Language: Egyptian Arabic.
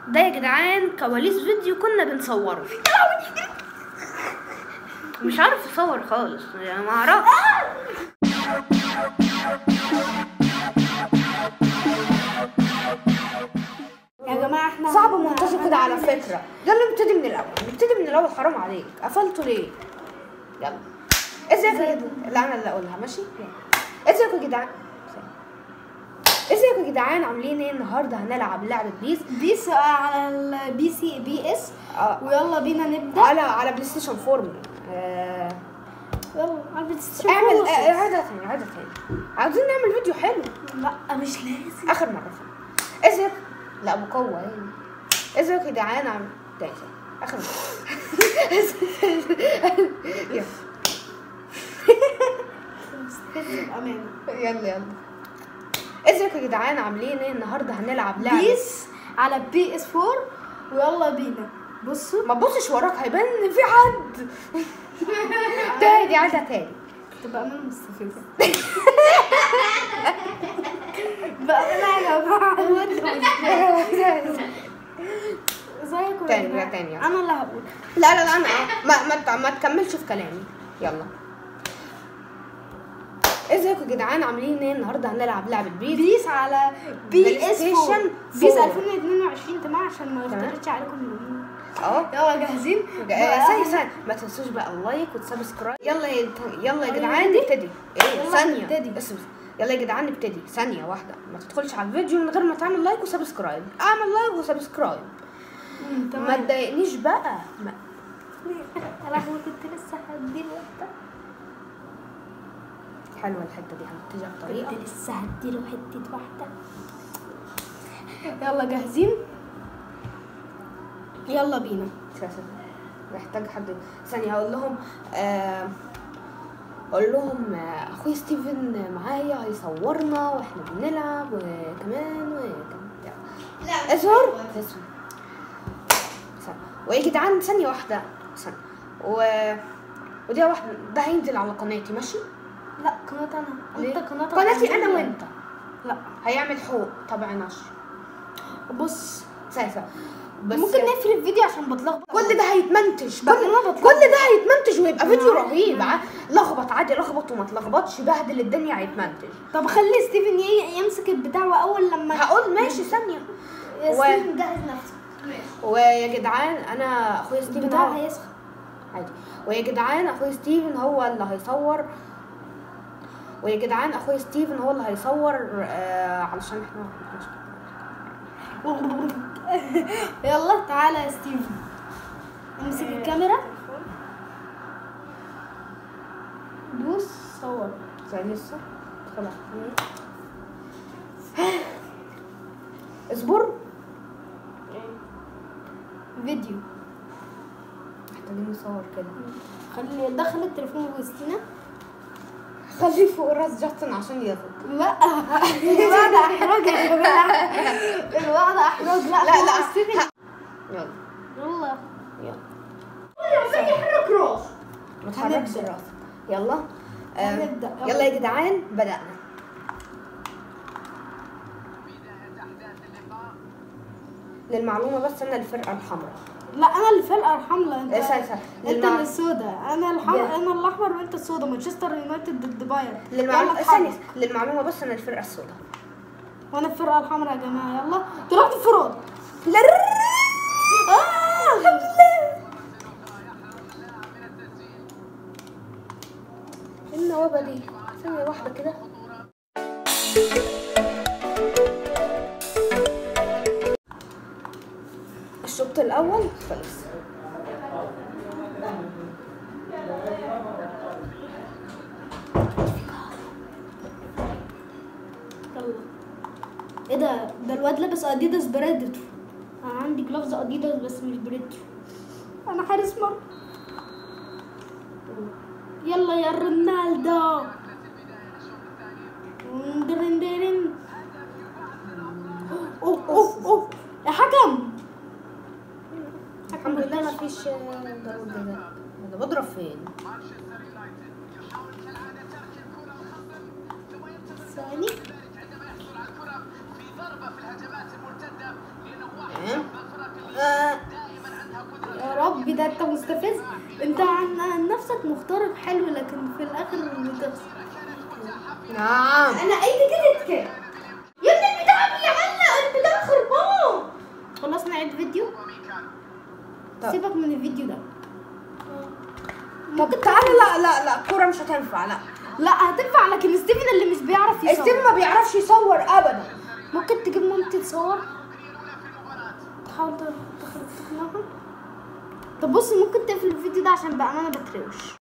ده يا جدعان كواليس فيديو كنا بنصوره مش عارف اصور خالص يعني ما اعرفش يا جماعه احنا صعب منتشر كده على فكرة يلا نبتدي من الأول نبتدي من الأول حرام عليك قفلته ليه يلا ازيك يا جدعان لا أنا اللي أقولها ماشي يلا. ازيكم يا جدعان ازيكم يا جدعان عاملين ايه النهارده هنلعب لعبة بيس بيس على البي سي بي اس آه، ويلا بينا نبدا على على بلاي ستيشن 4 آه، يلا على البلاي ستيشن اعمل فور. آه، عادة تاني عادة تاني عاوزين نعمل فيديو حلو لا مش لازم آخر مرة ازيك لا بقوة يعني ازيك يا جدعان عم تاني آخر مرة يلا امان يلا يلا ازيكم يا جدعان عاملين ايه النهارده هنلعب لعبه بيس على بي اس 4 ويلا بينا بصوا ما تبصش وراك هيبان ان في حد تاني عايزه تاني تبقى امان مستفزه بقى انا يا جماعه ازيكم تاني، يا جماعه تاني، يلا. انا اللي هقول لا لا لا انا ما ما, ت- ما تكملش في كلامي يلا ازيكم يا جدعان عاملين ايه النهارده هنلعب لعبه بيس بيس على بلاي بي اس 4 ستيشن بيس فور. 2022 تمام عشان ما تمام. افترضش عليكم اليومين. اه يلا جاهزين آه، ثانية ثانية ما تنسوش بقى اللايك والسبسكرايب يلا يا يلا يا جدعان نبتدي ايه يلا ثانية نبتدي. بس بس يلا يا جدعان نبتدي ثانية واحدة ما تدخلش على الفيديو من غير ما تعمل لايك وسبسكرايب اعمل لايك وسبسكرايب مم، ما تمام تضايقنيش بقى ما... يا لهوي كنت لسه هديله واحده حلوة الحتة دي هنبتدي بطريقة كنت لسه هديله حته واحده يلا جاهزين يلا بينا اساسا محتاج حد ثانية اقول لهم آه... اقول لهم آه، اخوي ستيفن معايا هيصورنا واحنا بنلعب وكمان وكمان لا اظهر اظهر ثانية. ويا جدعان ثانية واحدة ثانية و ودي واحدة ده هينزل على قناتي ماشي؟ لا قناة انا ليه؟ انت قناتك قناتي انا عندي. وانت لا هيعمل حقوق طبع نشر بص سايسة بس ممكن نقفل الفيديو عشان بتلخبط كل ده هيتمنتج كل, بقى أنا بتلخبط. كل ده هيتمنتج ويبقى فيديو مم. رهيب ع- لخبط عادي لخبط وما تلخبطش بهدل الدنيا هيتمنتج طب خلي ستيفن ي- يمسك البتاع واول لما هقول ماشي ثانية يا و- ستيفن جهز نفسك ويا جدعان انا اخويا ستيفن البتاع هو- هيسخن عادي ويا جدعان اخويا ستيفن هو اللي هيصور ويا جدعان اخويا ستيفن هو اللي هيصور آه علشان احنا يلا تعالى يا ستيفن امسك الكاميرا دوس صور زي لسه خلاص اصبر فيديو محتاجين نصور كده خلي دخل التليفون وسطينا خليه فوق راس جاستن عشان يضرب لا الوعد احراج يا جماعه الوعد احراج لا لا لا ستيفن يلا يلا يلا يحرك راس ما تحركش هنبدأ. راسك يلا آه، هنبدأ. يلا يا جدعان بدأنا للمعلومة بس أنا الفرقة الحمراء لا انا اللي فرقه الحمراء انت إيه، سهل، سهل. انت للمع- اللي السوداء انا الحمراء يلا. انا الاحمر وانت السوداء مانشستر يونايتد ضد بايرن للمعلومة يلا ثانية اتحرك. للمعلومة بس أنا الفرقة السوداء وانا الفرقه الحمراء يا جماعه يلا تروح الفرود لا إيه النوابة دي ثانية واحدة كده الشوط الأول خلص يلا ايه ده ده الواد لابس اديداس بريدتور انا عندي جلافز اديداس بس مش بريدتور انا حارس مرمى يلا يا رونالدو درن درن اوف اوف اوف يا حكم الحمد لله ما فيش ضربة جزاء انا بضرب فين ثاني تمام آه يا ربي ده انت مستفز انت عن عن نفسك مخترق حلو لكن في الاخر بتخسر نعم انا اي كده كده يا ابني البتاع بيعلق البتاع خربان خلاص نعيد فيديو طب. سيبك من الفيديو ده طب تعالى لا لا لا الكورة مش هتنفع لا لا هتنفع لكن ستيفن اللي مش بيعرف يصور ستيف ما بيعرفش يصور ابدا ممكن تجيب مامتي تصور تحاول تخ- تقنعها طب بص ممكن تقفل الفيديو ده عشان بأمانة بتروش